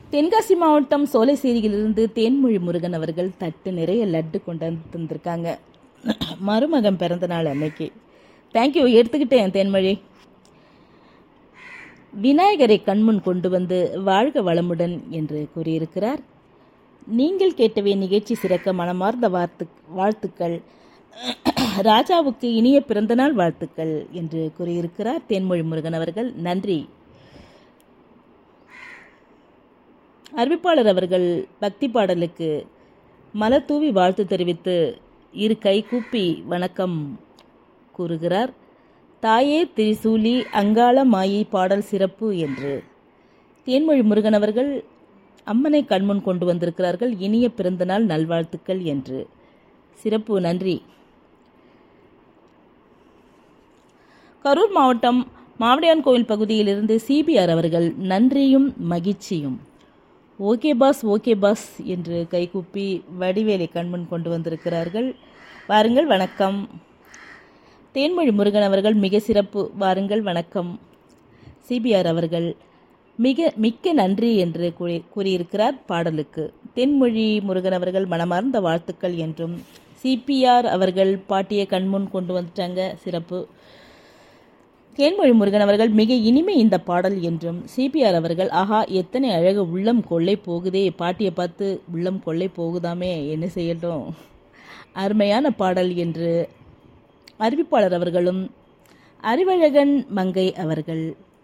தென்காசி மாவட்டம் சோலைசேரியிலிருந்து தேன்மொழி முருகன் அவர்கள் தட்டு நிறைய லட்டு கொண்டு வந்து தந்திருக்காங்க மருமகன் பிறந்த நாள் அன்னைக்கு தேங்க்யூ எடுத்துக்கிட்டேன் தேன்மொழி விநாயகரை கண்முன் கொண்டு வந்து வாழ்க வளமுடன் என்று கூறியிருக்கிறார் நீங்கள் கேட்டவே நிகழ்ச்சி சிறக்க மனமார்ந்த வார்த்து வாழ்த்துக்கள் ராஜாவுக்கு இனிய பிறந்தநாள் வாழ்த்துக்கள் என்று கூறியிருக்கிறார் தேன்மொழி முருகன் அவர்கள் நன்றி அறிவிப்பாளர் அவர்கள் பக்தி பாடலுக்கு மலர் தூவி வாழ்த்து தெரிவித்து இரு கை கூப்பி வணக்கம் கூறுகிறார் தாயே திரிசூலி அங்காள மாயை பாடல் சிறப்பு என்று தேன்மொழி முருகன் அவர்கள் அம்மனை கண்முன் கொண்டு வந்திருக்கிறார்கள் இனிய பிறந்தநாள் நல்வாழ்த்துக்கள் என்று சிறப்பு நன்றி கரூர் மாவட்டம் மாவடியான் கோவில் பகுதியிலிருந்து சிபிஆர் அவர்கள் நன்றியும் மகிழ்ச்சியும் ஓகே பாஸ் ஓகே பாஸ் என்று கைகூப்பி வடிவேலை கண்முன் கொண்டு வந்திருக்கிறார்கள் வாருங்கள் வணக்கம் தேன்மொழி முருகன் அவர்கள் மிக சிறப்பு வாருங்கள் வணக்கம் சிபிஆர் அவர்கள் மிக மிக்க நன்றி என்று கூறி கூறியிருக்கிறார் பாடலுக்கு தென்மொழி முருகன் அவர்கள் மனமார்ந்த வாழ்த்துக்கள் என்றும் சிபிஆர் அவர்கள் பாட்டியை கண்முன் கொண்டு வந்துட்டாங்க சிறப்பு தேன்மொழி முருகன் அவர்கள் மிக இனிமை இந்த பாடல் என்றும் சிபிஆர் அவர்கள் ஆஹா எத்தனை அழகு உள்ளம் கொள்ளை போகுதே பாட்டியை பார்த்து உள்ளம் கொள்ளை போகுதாமே என்ன செய்யட்டும் அருமையான பாடல் என்று அறிவிப்பாளர் அவர்களும் அறிவழகன் மங்கை அவர்கள்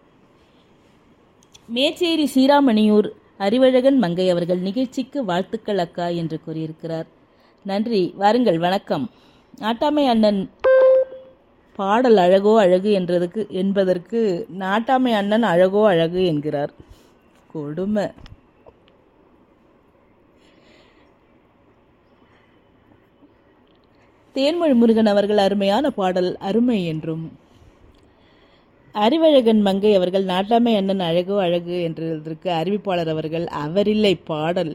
மேச்சேரி சீராமணியூர் அறிவழகன் மங்கை அவர்கள் நிகழ்ச்சிக்கு வாழ்த்துக்கள் அக்கா என்று கூறியிருக்கிறார் நன்றி வாருங்கள் வணக்கம் நாட்டாமை அண்ணன் பாடல் அழகோ அழகு என்றதுக்கு என்பதற்கு நாட்டாமை அண்ணன் அழகோ அழகு என்கிறார் கொடுமை தேன்மொழி முருகன் அவர்கள் அருமையான பாடல் அருமை என்றும் அறிவழகன் மங்கை அவர்கள் நாட்டாமை அண்ணன் அழகோ அழகு என்றதற்கு அறிவிப்பாளர் அவர்கள் அவரில்லை பாடல்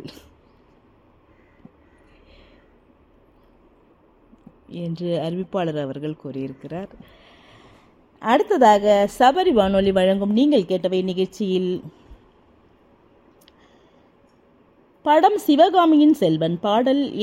என்று அறிவிப்பாளர் அவர்கள் கூறியிருக்கிறார் அடுத்ததாக சபரி வானொலி வழங்கும் நீங்கள் கேட்டவை நிகழ்ச்சியில் படம் சிவகாமியின் செல்வன் பாடல்